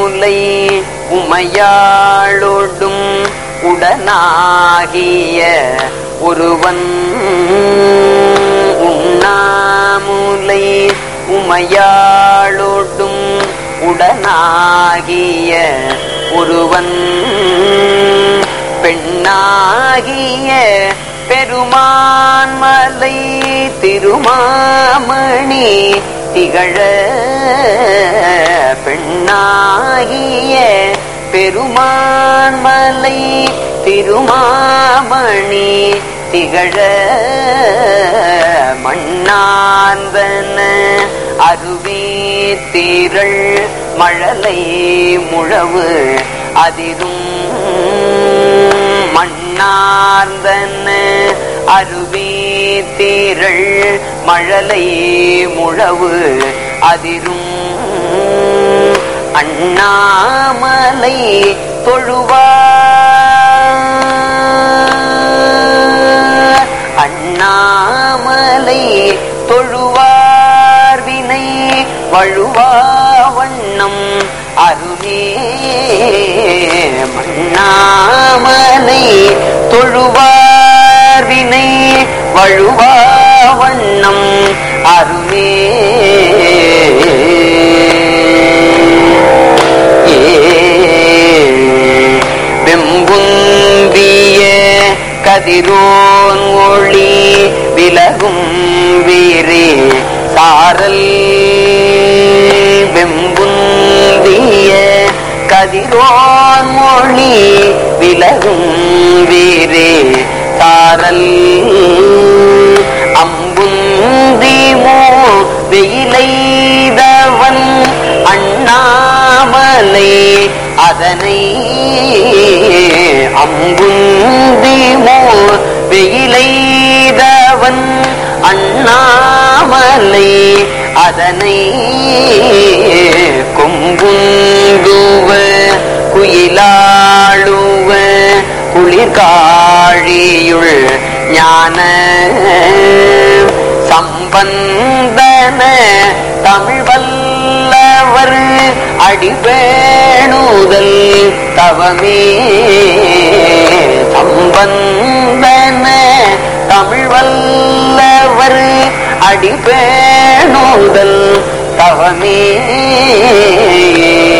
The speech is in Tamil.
உண்ணாமுலை உமையாளொடும் உடனாகிய ஒருவன் உண்ணாமுலை உமையாளொடும் உடனாகிய ஒருவன் பெண்ணாகிய பெருமான் மலை திருமாமணி திகழ பெண்ணாகிய பெருமான் மலை திருமாமணி திகழ மண்ணாந்தன அருவி தீரள் மழலை முழவு அதிரும் மண்ணார்ந்தன அருவி தீரள் மழலை முழவு அதிரும் அண்ணாமலை தொழுவார் அண்ணாமலை தொழுவார் வினை வழுவா வண்ணம் அருமே மண்ணாமலை தொழுவார் வினை வழுவா வண்ணம் அருமே வெம்புந்திய கதிரோன் ஒளி விலகும் வீரே சாரல் வெம்புந்திய கதிரோன் மொழி விலகும் வீரே சாரல் அம்புந்திமோ வெயிலைதவன் அண்ணாமலை அதனை அம்புந்திமோ வெயிலைதவன் அண்ணாமலை அதனை கொம்புந்துவ குயிலாளுவ குளிர்காழியுள் ஞான சம்பந்தன தமிழ் வல்லவர் அடிபேணுதல் தவமே சம்பந்தன தமிழ் வல்லவர் அடிபேணுதல் தவமே